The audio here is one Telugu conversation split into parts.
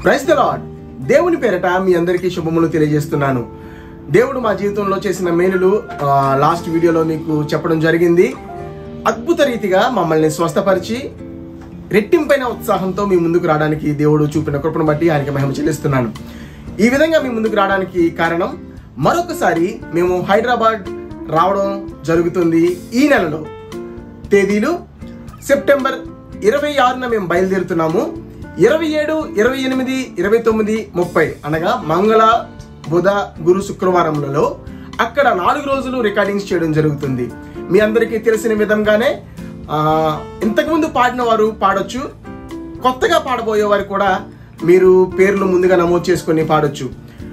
ప్రైస్ ద లాడ్ దేవుని పేరట మీ అందరికీ శుభములు తెలియజేస్తున్నాను దేవుడు మా జీవితంలో చేసిన మేలులు ఆ, లాస్ట్ వీడియోలో మీకు చెప్పడం జరిగింది అద్భుత రీతిగా మమ్మల్ని స్వస్థపరిచి రెట్టింపైన ఉత్సాహంతో మీ ముందుకు రావడానికి దేవుడు చూపిన కృపను బట్టి ఆయనకి మహిమ చెల్లిస్తున్నాను ఈ విధంగా మీ ముందుకు రావడానికి కారణం మరొకసారి మేము హైదరాబాద్ రావడం జరుగుతుంది ఈ నెలలో తేదీలు సెప్టెంబర్ ఇరవై ఆరున మేము బయలుదేరుతున్నాము ఇరవై ఏడు ఇరవై ఎనిమిది ఇరవై తొమ్మిది ముప్పై అనగా మంగళ బుధ గురు శుక్రవారములలో అక్కడ నాలుగు రోజులు రికార్డింగ్స్ చేయడం జరుగుతుంది మీ అందరికీ తెలిసిన విధంగానే ఆ, ఇంతకుముందు పాడిన వారు పాడొచ్చు కొత్తగా పాడబోయే వారు కూడా మీరు పేర్లు ముందుగా నమోదు చేసుకొని పాడొచ్చు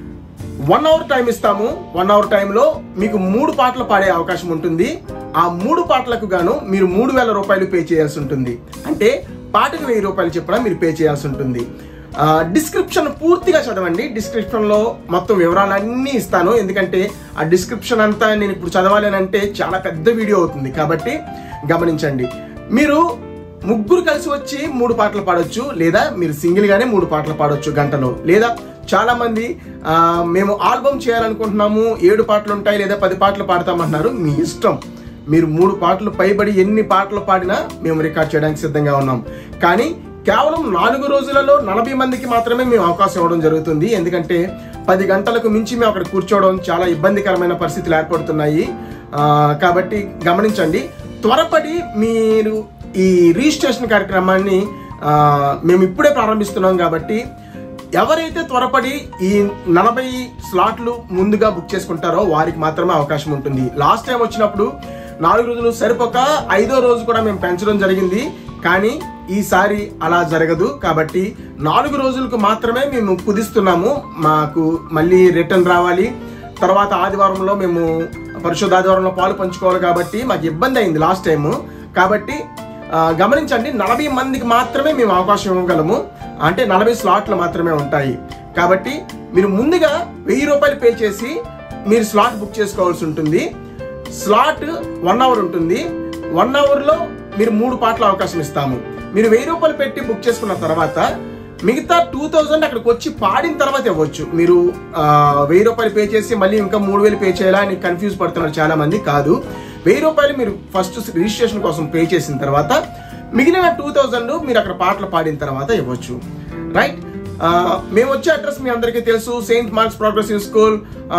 వన్ అవర్ టైం ఇస్తాము వన్ అవర్ టైంలో మీకు మూడు పాటలు పాడే అవకాశం ఉంటుంది ఆ మూడు పాటలకు గాను మీరు మూడు వేల రూపాయలు పే చేయాల్సి ఉంటుంది అంటే పాటకు వెయ్యి రూపాయలు చెప్పిన మీరు పే చేయాల్సి ఉంటుంది ఆ, డిస్క్రిప్షన్ పూర్తిగా చదవండి డిస్క్రిప్షన్లో మొత్తం వివరాలన్నీ ఇస్తాను ఎందుకంటే ఆ డిస్క్రిప్షన్ అంతా నేను ఇప్పుడు చదవాలి అని అంటే చాలా పెద్ద వీడియో అవుతుంది కాబట్టి గమనించండి మీరు ముగ్గురు కలిసి వచ్చి మూడు పాటలు పాడొచ్చు లేదా మీరు సింగిల్ గానే మూడు పాటలు పాడొచ్చు గంటలో లేదా చాలా మంది ఆ, మేము ఆల్బమ్ చేయాలనుకుంటున్నాము ఏడు పాటలు ఉంటాయి లేదా పది పాటలు పాడతామంటున్నారు మీ ఇష్టం మీరు మూడు పాటలు పైబడి ఎన్ని పాటలు పాడినా మేము రికార్డ్ చేయడానికి సిద్ధంగా ఉన్నాం కానీ కేవలం నాలుగు రోజులలో నలభై మందికి మాత్రమే మేము అవకాశం ఇవ్వడం జరుగుతుంది ఎందుకంటే పది గంటలకు మించి మేము అక్కడ కూర్చోవడం చాలా ఇబ్బందికరమైన పరిస్థితులు ఏర్పడుతున్నాయి ఆ, కాబట్టి గమనించండి త్వరపడి మీరు ఈ రిజిస్ట్రేషన్ కార్యక్రమాన్ని ఆ, మేము ఇప్పుడే ప్రారంభిస్తున్నాం కాబట్టి ఎవరైతే త్వరపడి ఈ నలభై స్లాట్లు ముందుగా బుక్ చేసుకుంటారో వారికి మాత్రమే అవకాశం ఉంటుంది లాస్ట్ టైం వచ్చినప్పుడు నాలుగు రోజులు సరిపోక ఐదో రోజు కూడా మేము పెంచడం జరిగింది కానీ ఈసారి అలా జరగదు కాబట్టి నాలుగు రోజులకు మాత్రమే మేము కుదిస్తున్నాము మాకు మళ్ళీ రిటర్న్ రావాలి తర్వాత ఆదివారంలో మేము పరిశుద్ధ ఆదివారంలో పాలు పంచుకోవాలి కాబట్టి మాకు ఇబ్బంది అయింది లాస్ట్ టైం కాబట్టి ఆ, గమనించండి నలభై మందికి మాత్రమే మేము అవకాశం ఇవ్వగలము అంటే నలభై స్లాట్లు మాత్రమే ఉంటాయి కాబట్టి మీరు ముందుగా వెయ్యి రూపాయలు పే చేసి మీరు స్లాట్ బుక్ చేసుకోవాల్సి ఉంటుంది స్లాట్ వన్ అవర్ ఉంటుంది వన్ అవర్లో మీరు మూడు పాటల అవకాశం ఇస్తాము మీరు వెయ్యి రూపాయలు పెట్టి బుక్ చేసుకున్న తర్వాత మిగతా టూ థౌజండ్ అక్కడికి వచ్చి పాడిన తర్వాత ఇవ్వచ్చు మీరు ఆ, వెయ్యి రూపాయలు పే చేసి మళ్ళీ ఇంకా మూడు వేలు పే చేయాలా అని కన్ఫ్యూజ్ పడుతున్నారు చాలా మంది కాదు వెయ్యి రూపాయలు మీరు ఫస్ట్ రిజిస్ట్రేషన్ కోసం పే చేసిన తర్వాత మిగిలిన టూ థౌజండ్ మీరు అక్కడ పాటలు పాడిన తర్వాత ఇవ్వచ్చు రైట్ మేము వచ్చే అడ్రస్ మీ అందరికీ తెలుసు saint Mark's progressive school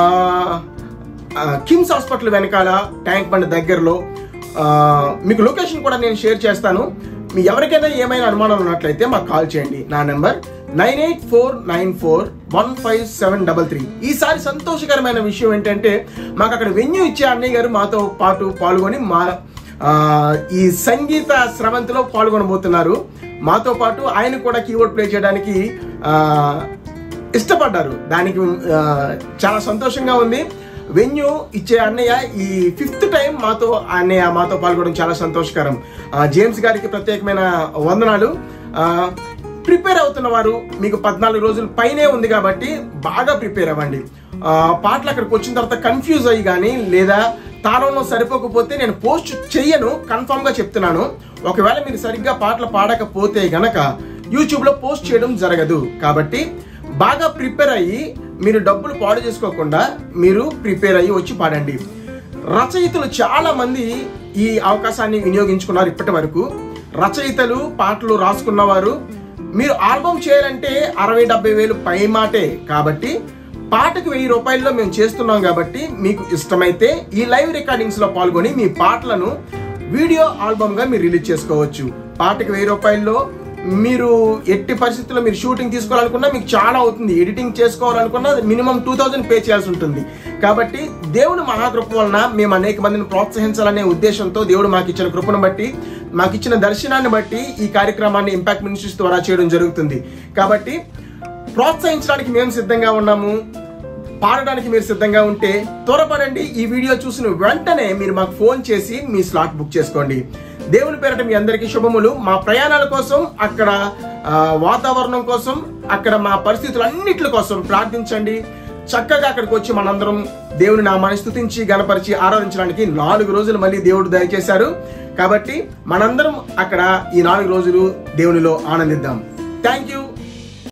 KIMS hospital వెనకాల ట్యాంక్ బండ్ దగ్గరలో ఆ, మీకు లొకేషన్ కూడా నేను షేర్ చేస్తాను మీ ఎవరికైనా ఏమైనా అనుమానాలు ఉన్నట్లయితే మాకు కాల్ చేయండి నా number nine eight four nine four one five seven double three ఈసారి సంతోషకరమైన విషయం ఏంటంటే మాకు అక్కడ వెన్యూ ఇచ్చే అన్నయ్య గారు మాతో పాటు పాల్గొని మా ఆ, ఈ సంగీత స్రవంతిలో పాల్గొనబోతున్నారు మాతో పాటు ఆయన కూడా కీబోర్డ్ ప్లే చేయడానికి ఆ, ఇష్టపడ్డారు దానికి ఆ, చాలా సంతోషంగా ఉంది వెన్యూ ఇచ్చే అన్నయ్య ఈ ఫిఫ్త్ టైం మాతో అన్నయ్య మాతో పాల్గొనడం చాలా సంతోషకరం ఆ, జేమ్స్ గారికి ప్రత్యేకమైన వందనాలు ఆ, ప్రిపేర్ అవుతున్న వారు మీకు పద్నాలుగు రోజుల పైనే ఉంది కాబట్టి బాగా ప్రిపేర్ అవ్వండి ఆ, పాటలు అక్కడికి వచ్చిన తర్వాత కన్ఫ్యూజ్ అయ్యి కానీ లేదా తాళంలో సరిపోకపోతే నేను పోస్ట్ చెయ్యను కన్ఫామ్ గా చెప్తున్నాను ఒకవేళ మీరు సరిగ్గా పాటలు పాడకపోతే గనక యూట్యూబ్ లో పోస్ట్ చేయడం జరగదు కాబట్టి బాగా ప్రిపేర్ అయ్యి మీరు డబ్బులు పాడు చేసుకోకుండా మీరు ప్రిపేర్ అయ్యి వచ్చి పాడండి రచయితలు చాలా మంది ఈ అవకాశాన్ని వినియోగించుకున్నారు ఇప్పటి వరకు రచయితలు పాటలు రాసుకున్నవారు మీరు ఆల్బమ్ చేయాలంటే అరవై డెబ్బై వేలు పై మాటే కాబట్టి పాటకు వెయ్యి రూపాయల్లో మేము చేస్తున్నాం కాబట్టి మీకు ఇష్టమైతే ఈ లైవ్ రికార్డింగ్స్ లో పాల్గొని మీ పాటలను వీడియో ఆల్బమ్ గా మీరు రిలీజ్ చేసుకోవచ్చు పాటకు వెయ్యి రూపాయల్లో మీరు ఎట్టి పరిస్థితుల్లో మీరు షూటింగ్ తీసుకోవాలనుకున్నా మీకు చాలా అవుతుంది ఎడిటింగ్ చేసుకోవాలనుకున్నా మినిమం టూ థౌజండ్ పే చేయాల్సి ఉంటుంది కాబట్టి దేవుని మహాకృప వలన మేము అనేక మందిని ప్రోత్సహించాలనే ఉద్దేశంతో దేవుడు మాకు ఇచ్చిన కృపను బట్టి మాకు ఇచ్చిన దర్శనాన్ని బట్టి ఈ కార్యక్రమాన్ని ఇంపాక్ట్ మినిస్ట్రీస్ ద్వారా చేయడం జరుగుతుంది కాబట్టి ప్రోత్సహించడానికి మేము సిద్ధంగా ఉన్నాము పాడడానికి మీరు సిద్ధంగా ఉంటే త్వరపడండి ఈ వీడియో చూసిన వెంటనే మీరు మాకు ఫోన్ చేసి మీ స్లాట్ బుక్ చేసుకోండి దేవుని పేరట మీ అందరికీ శుభములు మా ప్రయాణాల కోసం అక్కడ ఆ, వాతావరణం కోసం అక్కడ మా పరిస్థితులు అన్నిటి కోసం ప్రార్థించండి చక్కగా అక్కడికి వచ్చి మనందరం దేవుని నామాన్ని స్తుతించి గణపరిచి ఆరాధించడానికి నాలుగు రోజులు మళ్ళీ దేవుడు దయచేశారు కాబట్టి మనందరం అక్కడ ఈ నాలుగు రోజులు దేవునిలో ఆనందిద్దాం థ్యాంక్ యూ